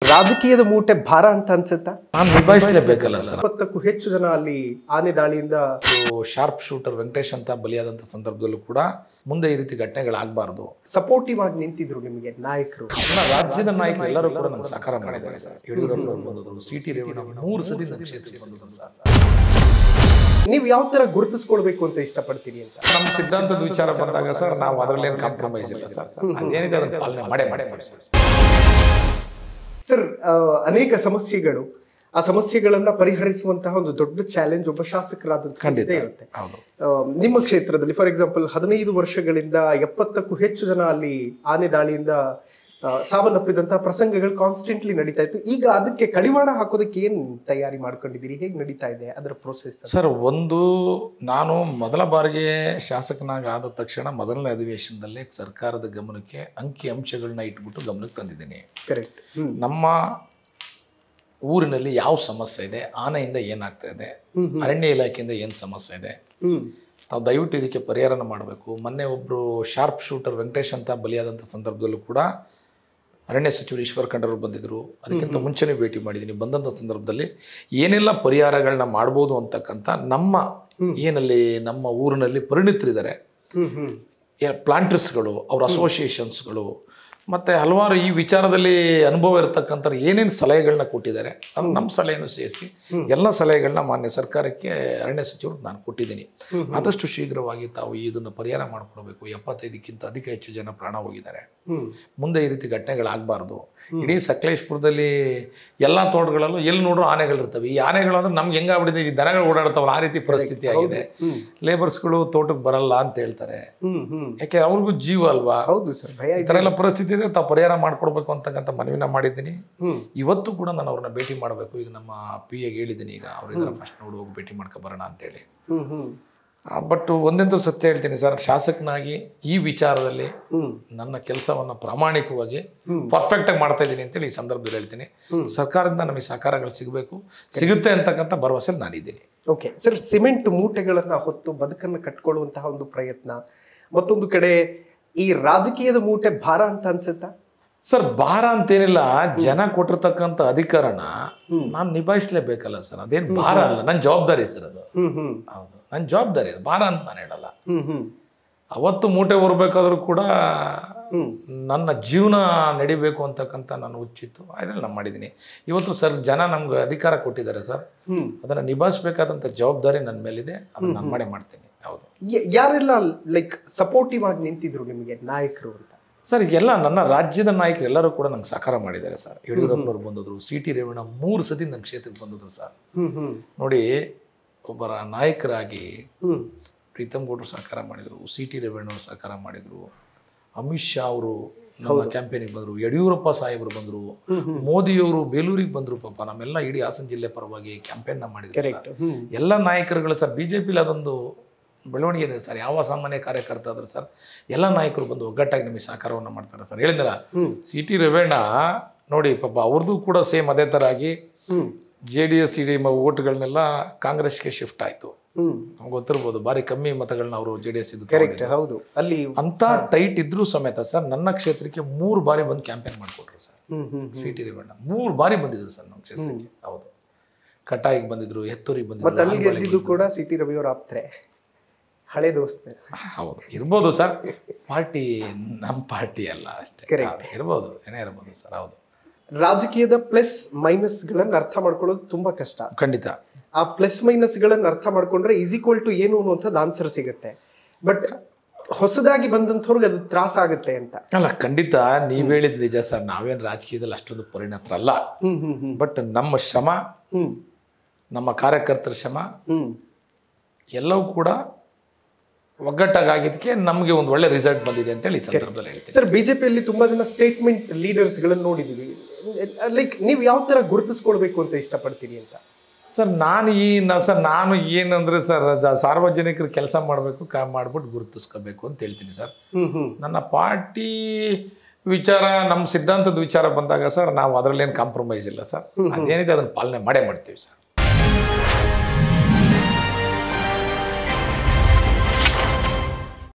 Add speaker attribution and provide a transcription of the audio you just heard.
Speaker 1: ರಾಜಕೀಯದ ಮೂಟೆ ಭಾರ ಅಂತ ಅನ್ಸುತ್ತಾ
Speaker 2: ನಾನು ನಿಭಾಯಿಸಲೇಬೇಕಲ್ಲ ಸರ್
Speaker 1: ಇಪ್ಪತ್ತಕ್ಕೂ ಹೆಚ್ಚು ಜನ ಅಲ್ಲಿ ಆನೆ ದಾಳಿಯಿಂದ
Speaker 2: ಶಾರ್ಪ್ ಶೂಟರ್ ವೆಂಕಟೇಶ್ ಅಂತ ಬಲಿಯಾದಂಥ ಸಂದರ್ಭದಲ್ಲೂ ಕೂಡ ಮುಂದೆ ಈ ರೀತಿ ಘಟನೆಗಳಾಗಬಾರ್ದು
Speaker 1: ಸಪೋರ್ಟಿವ್ ಆಗಿ ನಿಂತಿದ್ರು ನಿಮಗೆ ನಾಯಕರು
Speaker 2: ನನ್ನ ರಾಜ್ಯದ ನಾಯಕರು ಎಲ್ಲರೂ ಕೂಡ ನಂಗೆ ಸಹಕಾರ ಮಾಡಿದ್ದಾರೆ ಸರ್ ಯಡಿಯೂರಪ್ಪನವರು ಬಂದಿದ್ರು ಸಿ ಟಿ ರೇವಣ್ಣ ಮೂರು ಸತಿ ನನ್ನ ಕ್ಷೇತ್ರಕ್ಕೆ ಬಂದಿದ್ರು ಸರ್
Speaker 1: ನೀವು ಯಾವ ತರ ಗುರುತಿಸ್ಕೊಳ್ಬೇಕು ಅಂತ ಇಷ್ಟಪಡ್ತೀರಿ ಅಂತ
Speaker 2: ನಮ್ಮ ಸಿದ್ಧಾಂತದ ವಿಚಾರ ಬಂದಾಗ ಸರ್ ನಾವು ಅದರಲ್ಲಿ ಏನು ಕಾಂಪ್ರಮೈಸ್ ಇಲ್ಲ ಸರ್ ಅದೇನಿದೆ ಅದನ್ನು ಪಾಲನೆ ಮಾಡೇ ಮಾಡೇ ಮಾಡಿ ಸರ್
Speaker 1: ಸರ್ ಆ, ಅನೇಕ ಸಮಸ್ಯೆಗಳು ಆ ಸಮಸ್ಯೆಗಳನ್ನ ಪರಿಹರಿಸುವಂತಹ ಒಂದು ದೊಡ್ಡ ಚಾಲೆಂಜ್ ಒಬ್ಬ ಶಾಸಕರಾದಂತಹ
Speaker 2: ಖಂಡಿತ
Speaker 1: ಇದ್ದೇ ಇರುತ್ತೆ
Speaker 2: ಹೌದು
Speaker 1: ಆ, ನಿಮ್ಮ ಕ್ಷೇತ್ರದಲ್ಲಿ ಫಾರ್ ಎಕ್ಸಾಂಪಲ್ ಹದಿನೈದು ವರ್ಷಗಳಿಂದ ಎಪ್ಪತ್ತಕ್ಕೂ ಹೆಚ್ಚು ಜನ ಅಲ್ಲಿ ಆನೆ ದಾಳಿಯಿಂದ ಆ, ಸಾವನ್ನಪ್ಪಿದಂತಹ ಪ್ರಸಂಗಗಳು ಕಾನ್ಸ್ಟೆಂಟ್ಲಿ ನಡೀತಾ ಇತ್ತು ಈಗ ಅದಕ್ಕೆ ಕಡಿವಾಣ ಹಾಕೋದಕ್ಕೆ ಏನ್ ತಯಾರಿ ಮಾಡ್ಕೊಂಡಿದ್ದೀರಿ ಹೇಗೆ ನಡೀತಾ ಇದೆ ಅದರ ಪ್ರೋಸೆಸ್
Speaker 2: ಸರ್ ಒಂದು ನಾನು ಮೊದಲ ಬಾರಿಗೆ ಶಾಸಕನಾಗಿ ಆದ ತಕ್ಷಣ ಮೊದಲನೇ ಅಧಿವೇಶನದಲ್ಲೇ ಸರ್ಕಾರದ ಗಮನಕ್ಕೆ ಅಂಕಿ ಅಂಶಗಳನ್ನ ಇಟ್ಬಿಟ್ಟು ಗಮನಕ್ಕೆ ತಂದಿದ್ದೀನಿ
Speaker 1: ಕರೆಕ್ಟ್ ಹ್ಮ್
Speaker 2: ನಮ್ಮ ಊರಿನಲ್ಲಿ ಯಾವ ಸಮಸ್ಯೆ ಇದೆ ಆನೆಯಿಂದ ಏನಾಗ್ತಾ ಇದೆ ಅರಣ್ಯ ಇಲಾಖೆಯಿಂದ ಏನು ಸಮಸ್ಯೆ ಇದೆ
Speaker 1: ಹ್ಮ್
Speaker 2: ನಾವು ದಯವಿಟ್ಟು ಇದಕ್ಕೆ ಪರಿಹಾರನ ಮಾಡಬೇಕು ಮೊನ್ನೆ ಒಬ್ಬರು ಶಾರ್ಪ್ ಶೂಟರ್ ವೆಂಕಟೇಶ್ ಅಂತ ಬಲಿಯಾದಂಥ ಸಂದರ್ಭದಲ್ಲೂ ಕೂಡ ಅರಣ್ಯ ಸಚಿವರು ಈಶ್ವರ್ ಖಂಡರು ಬಂದಿದ್ದರು ಅದಕ್ಕಿಂತ ಮುಂಚೆನೇ ಭೇಟಿ ಮಾಡಿದ್ದೀನಿ ಬಂದಂಥ ಸಂದರ್ಭದಲ್ಲಿ ಏನೆಲ್ಲ ಪರಿಹಾರಗಳನ್ನ ಮಾಡ್ಬೋದು ಅಂತಕ್ಕಂಥ ನಮ್ಮ ಏನಲ್ಲಿ ನಮ್ಮ ಊರಿನಲ್ಲಿ ಪರಿಣಿತರಿದ್ದಾರೆ
Speaker 1: ಹ್ಮ್ ಹ್ಮ್
Speaker 2: ಪ್ಲಾಂಟರ್ಸ್ಗಳು ಅವ್ರ ಅಸೋಸಿಯೇಷನ್ಸ್ಗಳು ಮತ್ತು ಹಲವಾರು ಈ ವಿಚಾರದಲ್ಲಿ ಅನುಭವ ಇರತಕ್ಕಂಥ ಏನೇನು ಸಲಹೆಗಳನ್ನ ಕೊಟ್ಟಿದ್ದಾರೆ ಅದು ನಮ್ಮ ಸಲಹೆಯನ್ನು ಸೇರಿಸಿ ಎಲ್ಲ ಸಲಹೆಗಳನ್ನ ಮಾನ್ಯ ಸರ್ಕಾರಕ್ಕೆ ಅರಣ್ಯ ಸಚಿವರು ನಾನು ಕೊಟ್ಟಿದ್ದೀನಿ ಆದಷ್ಟು ಶೀಘ್ರವಾಗಿ ತಾವು ಇದನ್ನು ಪರಿಹಾರ ಮಾಡಿಕೊಡ್ಬೇಕು ಎಪ್ಪತ್ತೈದಕ್ಕಿಂತ ಅಧಿಕ ಹೆಚ್ಚು ಜನ ಪ್ರಾಣ ಹೋಗಿದ್ದಾರೆ
Speaker 1: ಹ್ಮ್
Speaker 2: ಮುಂದೆ ಈ ರೀತಿ ಘಟನೆಗಳಾಗಬಾರ್ದು ಇಡೀ ಸಕಲೇಶ್ಪುರದಲ್ಲಿ ಎಲ್ಲ ತೋಟಗಳಲ್ಲೂ ಎಲ್ಲಿ ನೋಡ್ರು ಆನೆಗಳಿರ್ತವೆ ಈ ಆನೆಗಳು ಅಂದ್ರೆ ನಮ್ಗೆ ಹೆಂಗಾಗ್ಬಿಟ್ಟಿದೆ ಈ ದನಗಳು ಓಡಾಡ್ತಾವಲ್ಲ ಆ ರೀತಿ ಪರಿಸ್ಥಿತಿ ಆಗಿದೆ ಲೇಬರ್ಸ್ಗಳು ತೋಟಕ್ಕೆ ಬರಲ್ಲ ಅಂತ ಹೇಳ್ತಾರೆ
Speaker 1: ಹ್ಮ್ ಹ್ಮ್
Speaker 2: ಯಾಕೆ ಅವ್ರಿಗೂ ಜೀವ ಅಲ್ವಾ
Speaker 1: ಹೌದು ಸರ್ ಭಯ
Speaker 2: ಈ ಥರ ಎಲ್ಲ ಪರಿಸ್ಥಿತಿ ಇದೆ ತಾವು ಪರಿಹಾರ ಮಾಡ್ಕೊಡ್ಬೇಕು ಅಂತಕ್ಕಂಥ ಮನವಿನ ಮಾಡಿದ್ದೀನಿ
Speaker 1: ಹ್ಮ್
Speaker 2: ಇವತ್ತು ಕೂಡ ನಾನು ಅವ್ರನ್ನ ಭೇಟಿ ಮಾಡಬೇಕು ಈಗ ನಮ್ಮ ಪಿ ಎಗೆ ಹೇಳಿದ್ದೀನಿ ಈಗ ಅವ್ರ ಇದರ ಫಸ್ಟ್ ನೋಡಿ ಹೋಗಿ ಭೇಟಿ ಮಾಡ್ಕೊ ಬರೋಣ ಅಂತೇಳಿ
Speaker 1: ಹ್ಮ್ ಹ್ಮ್
Speaker 2: ಬಟ್ ಒಂದಂತೂ ಸತ್ಯ ಹೇಳ್ತೀನಿ ಸರ್ ಶಾಸಕನಾಗಿ ಈ ವಿಚಾರದಲ್ಲಿ
Speaker 1: ಹ್ಮ್
Speaker 2: ನನ್ನ ಕೆಲಸವನ್ನು ಪ್ರಾಮಾಣಿಕವಾಗಿ ಪರ್ಫೆಕ್ಟ್ ಆಗಿ ಮಾಡ್ತಾ ಇದ್ದೀನಿ ಅಂತೇಳಿ ಈ ಸಂದರ್ಭದಲ್ಲಿ ಹೇಳ್ತೀನಿ ಸರ್ಕಾರದಿಂದ ನಮಗೆ ಸಹಕಾರಗಳು ಸಿಗಬೇಕು ಸಿಗುತ್ತೆ ಅಂತಕ್ಕಂಥ ಭರವಸೆ ನಾನಿದ್ದೀನಿ
Speaker 1: ಓಕೆ ಸರ್ ಸಿಮೆಂಟ್ ಮೂಟೆಗಳನ್ನ ಹೊತ್ತು ಬದುಕನ್ನು ಕಟ್ಕೊಳ್ಳುವಂತಹ ಒಂದು ಪ್ರಯತ್ನ ಮತ್ತೊಂದು ಕಡೆ ಈ ರಾಜಕೀಯದ ಮೂಟೆ ಭಾರ ಅಂತ ಅನ್ಸುತ್ತಾ
Speaker 2: ಸರ್ ಭಾರ ಅಂತೇನಿಲ್ಲ ಜನ ಕೊಟ್ಟಿರ್ತಕ್ಕಂಥ ಅಧಿಕಾರನ ನಾನು ನಿಭಾಯಿಸಲೇಬೇಕಲ್ಲ ಸರ್ ಅದೇನು ಭಾರ ಅಲ್ಲ ನನ್ನ ಜವಾಬ್ದಾರಿ ಸರ್ ಅದು
Speaker 1: ಹ್ಮ್ ಹ್ಮ್
Speaker 2: ಹೌದು ನನ್ನ ಜವಾಬ್ದಾರಿ ಅದು ಭಾರ ಅಂತ ನಾನು ಹೇಳಲ್ಲ
Speaker 1: ಹ್ಮ್ ಹ್ಮ್
Speaker 2: ಅವತ್ತು ಮೂಟೆ ಹೊರಬೇಕಾದ್ರೂ ಕೂಡ
Speaker 1: ಹ್ಮ್
Speaker 2: ನನ್ನ ಜೀವನ ನಡಿಬೇಕು ಅಂತಕ್ಕಂಥ ನಾನು ಹುಚ್ಚಿತ್ತು ಅದ್ರಲ್ಲಿ ನಾನು ಮಾಡಿದ್ದೀನಿ ಇವತ್ತು ಸರ್ ಜನ ನಮ್ಗೆ ಅಧಿಕಾರ ಕೊಟ್ಟಿದ್ದಾರೆ ಸರ್
Speaker 1: ಹ್ಮ್
Speaker 2: ಅದನ್ನು ನಿಭಾಯಿಸಬೇಕಾದಂಥ ಜವಾಬ್ದಾರಿ ನನ್ನ ಮೇಲಿದೆ ಅದನ್ನು ನಾನು ಮಾಡೇ ಮಾಡ್ತೀನಿ ಹೌದು
Speaker 1: ಯ- ಯಾರೆಲ್ಲ ಲೈಕ್ ಸಪೋರ್ಟಿವ್ ಆಗಿ ನಿಂತಿದ್ರು ನಿಮಗೆ ನಾಯಕರು ಅಂತ
Speaker 2: ಸರ್ ಎಲ್ಲ ನನ್ನ ರಾಜ್ಯದ ನಾಯಕರು ಎಲ್ಲರೂ ಕೂಡ ನಂಗೆ ಸಹಕಾರ ಮಾಡಿದ್ದಾರೆ ಸರ್ ಯಡಿಯೂರಪ್ಪನವ್ರು ಬಂದಿದ್ರು ಸಿ ಟಿ ರೇವಣ್ಣ ಮೂರು ಸತಿ ನನ್ನ ಕ್ಷೇತ್ರಕ್ಕೆ ಬಂದಿದ್ರು ಸರ್
Speaker 1: ಹ್ಮ್ ಹ್ಮ್
Speaker 2: ನೋಡಿ ಒಬ್ಬರ ನಾಯಕರಾಗಿ
Speaker 1: ಹ್ಮ್
Speaker 2: ಪ್ರೀತಮ್ ಗೌಡರು ಸಹಕಾರ ಮಾಡಿದರು ಸಿ ಟಿ ರೇವಣ್ಣವರು ಸಹಕಾರ ಮಾಡಿದರು ಅಮಿತ್ ಶಾ ಅವರು ನಮ್ಮ ಕ್ಯಾಂಪೇನಿಗೆ ಬಂದರು ಯಡಿಯೂರಪ್ಪ ಸಾಹೇಬರು ಬಂದರು ಮೋದಿಯವರು ಬೇಲೂರಿಗೆ ಬಂದರು ಪಾಪ ನಮ್ಮೆಲ್ಲ ಇಡೀ ಹಾಸನ ಜಿಲ್ಲೆ ಪರವಾಗಿ ಕ್ಯಾಂಪೇನ್ನ ಮಾಡಿದ್ರು
Speaker 1: ಕರೆಕ್ಟ್ ಹ್ಮ್
Speaker 2: ಎಲ್ಲ ನಾಯಕರುಗಳು ಸರ್ ಬಿ ಜೆ ಪಿಲಿ ಅದೊಂದು ಬೆಳವಣಿಗೆ ಇದೆ ಸರ್ ಯಾವ ಸಾಮಾನ್ಯ ಕಾರ್ಯಕರ್ತ ಆದರೂ ಸರ್ ಎಲ್ಲ ನಾಯಕರು ಬಂದು ಒಗ್ಗಟ್ಟಾಗಿ ನಿಮಗೆ ಸಹಕಾರವನ್ನು ಮಾಡ್ತಾರೆ ಸರ್ ಹೇಳಿದ್ನಲ್ಲ
Speaker 1: ಹ್ಮ್.
Speaker 2: ಸಿ ಟಿ ರೇವಣ್ಣ ನೋಡಿ ಪಾಪ ಅವ್ರದ್ದು ಕೂಡ ಸೇಮ್ ಅದೇ ಥರ ಆಗಿ
Speaker 1: ಹ್ಮ್
Speaker 2: ಜೆ ಡಿ ಎಸ್ ಇಡಿ ಓಟ್ಗಳನ್ನೆಲ್ಲ ಕಾಂಗ್ರೆಸ್ಗೆ ಶಿಫ್ಟ್ ಆಯಿತು
Speaker 1: ಹ್ಮ್
Speaker 2: ನಮ್ಗೆ ಗೊತ್ತಿರ್ಬೋದು ಭಾರಿ ಕಮ್ಮಿ ಮತಗಳನ್ನ ಅವರು ಜೆ ಡಿ ಎಸ್ ಇದು
Speaker 1: ಕರೆಕ್ಟ್ ಹೌದು ಅಲ್ಲಿ
Speaker 2: ಅಂತ ಟೈಟ್ ಇದ್ರೂ ಸಮೇತ ಸರ್ ನನ್ನ ಕ್ಷೇತ್ರಕ್ಕೆ ಮೂರು ಬಾರಿ ಬಂದು ಕ್ಯಾಂಪೇನ್ ಮಾಡಿಕೊಟ್ರು sir
Speaker 1: hmm hmm
Speaker 2: C T Revanna ಮೂರು ಬಾರಿ ಬಂದಿದ್ರು ಸರ್ ನಮ್ಮ ಕ್ಷೇತ್ರಕ್ಕೆ ಹೌದು ಕಟಾಯಿಗೆ ಬಂದಿದ್ರು ಎತ್ತೂರಿಗೆ
Speaker 1: ಮತ್ತೆ
Speaker 2: ಬಂದಿದ್ರು
Speaker 1: ಅಲ್ಲಿ ಗೆದ್ದಿದ್ದು ಕೂಡ ಸಿ ಟಿ ರವಿಯವ್ರ ಆಪ್ತರೆ ಹಳೆ ದೋಸ್ತ
Speaker 2: ಹೌದು ಇರ್ಬೋದು ಸರ್ ಪಾರ್ಟಿ ನಮ್ಮ ಪಾರ್ಟಿ ಅಲ್ಲ ಅಷ್ಟೇ ಹೌದು, ಇರ್ಬೋದು ಏನೇ ಇರ್ಬೋದು ಸರ್ ಹೌದು
Speaker 1: ರಾಜಕೀಯದ ಪ್ಲಸ್ ಮೈನಸ್ ಗಳನ್ನ ಅರ್ಥ ಮಾಡ್ಕೊಳ್ಳೋದು ತುಂಬಾ ಕಷ್ಟ
Speaker 2: ಖಂಡಿತ
Speaker 1: ಆ ಪ್ಲಸ್ ಮೈನಸ್ ಗಳನ್ನ ಅರ್ಥ ಮಾಡ್ಕೊಂಡ್ರೆ ಈಸ್ ಈಕ್ವಲ್ ಟು ಏನು ಅನ್ನುವಂಥದ್ದು ಆನ್ಸರ್ ಸಿಗುತ್ತೆ ಬಟ್ ಹೊಸದಾಗಿ ಬಂದಂಥವ್ರಿಗೆ ಅದು ತ್ರಾಸ ಆಗುತ್ತೆ ಅಂತ
Speaker 2: ಅಲ್ಲ ಖಂಡಿತ ನೀವು ಹೇಳಿದ ನಿಜ ಸರ್ ನಾವೇನು ರಾಜಕೀಯದಲ್ಲಿ ಅಷ್ಟೊಂದು ಪರಿಣತರಲ್ಲ
Speaker 1: ಹ್ಮ್ ಹ್ಮ್ ಹ್ಮ್
Speaker 2: ಬಟ್ ನಮ್ಮ ಶ್ರಮ
Speaker 1: ಹ್ಮ್
Speaker 2: ನಮ್ಮ ಕಾರ್ಯಕರ್ತರ ಶ್ರಮ
Speaker 1: ಹ್ಮ್
Speaker 2: ಎಲ್ಲವೂ ಕೂಡ ಒಗ್ಗಟ್ಟಾಗಿದ್ದಕ್ಕೆ ನಮಗೆ ಒಂದು ಒಳ್ಳೆ ರಿಸಲ್ಟ್ ಬಂದಿದೆ ಅಂತೇಳಿ ಈ ಸಂದರ್ಭದಲ್ಲಿ ಹೇಳ್ತೀನಿ
Speaker 1: ಸರ್ ಬಿಜೆಪಿಯಲ್ಲಿ ತುಂಬಾ ಜನ ಸ್ಟೇಟ್ಮೆಂಟ್ ಲೀಡರ್ಸ್ ಗಳನ್ನ ನೋಡಿದೀವಿ ಲೈಕ್ ನೀವು ಯಾವ ತರ ಗುರುತಿಸ್ಕೊಳ್ಬೇಕು ಅಂತ ಇಷ್ಟಪಡ್ತೀರಿ ಅಂತ
Speaker 2: ಸರ್ ನಾನು ಈ ನ ಸರ್ ನಾನು ಏನಂದ್ರೆ ಸರ್ ಜ- ಸಾರ್ವಜನಿಕರು ಕೆಲಸ ಮಾಡಬೇಕು ಕಾ ಮಾಡ್ಬಿಟ್ಟು ಗುರುತಿಸ್ಕೋಬೇಕು ಅಂತ ಹೇಳ್ತೀನಿ ಸರ್
Speaker 1: ಹ್ಮ್ ಹ್ಮ್
Speaker 2: ನನ್ನ ಪಾರ್ಟಿ ವಿಚಾರ ನಮ್ಮ ಸಿದ್ಧಾಂತದ ವಿಚಾರ ಬಂದಾಗ ಸರ್ ನಾವು ಅದರಲ್ಲೇನು ಕಾಂಪ್ರಮೈಸ್ ಇಲ್ಲ ಸರ್ ಅದೇನಿದೆ ಅದನ್ನು ಪಾಲನೆ ಮಾಡೇ ಮಾಡ್ತೀವಿ ಸರ್